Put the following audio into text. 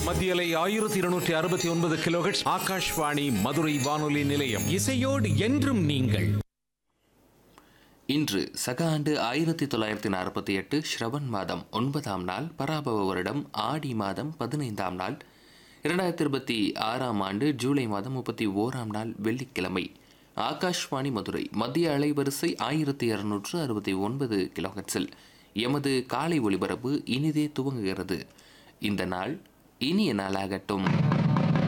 மத்தியலை ஆயிரத்தி இருநூற்றி அறுபத்தி ஒன்பது கிலோஹெட்ஸ் ஆகாஷ்வாணி மதுரை வானொலி நிலையம் இசையோடு என்றும் நீங்கள் இன்று சக ஆண்டு ஆயிரத்தி தொள்ளாயிரத்தி நாற்பத்தி எட்டு ஸ்ரவன் மாதம் ஒன்பதாம் நாள் பராபவ வருடம் ஆடி மாதம் பதினைந்தாம் நாள் இரண்டாயிரத்தி இருபத்தி ஆறாம் ஆண்டு ஜூலை மாதம் முப்பத்தி ஓராம் நாள் வெள்ளிக்கிழமை ஆகாஷ்வாணி மதுரை மத்திய அலைவரிசை ஆயிரத்தி இருநூற்று அறுபத்தி ஒன்பது கிலோஹெட்ஸில் எமது காலை ஒளிபரப்பு இனிதே துவங்குகிறது இந்த நாள் இனிய நாளாகட்டும்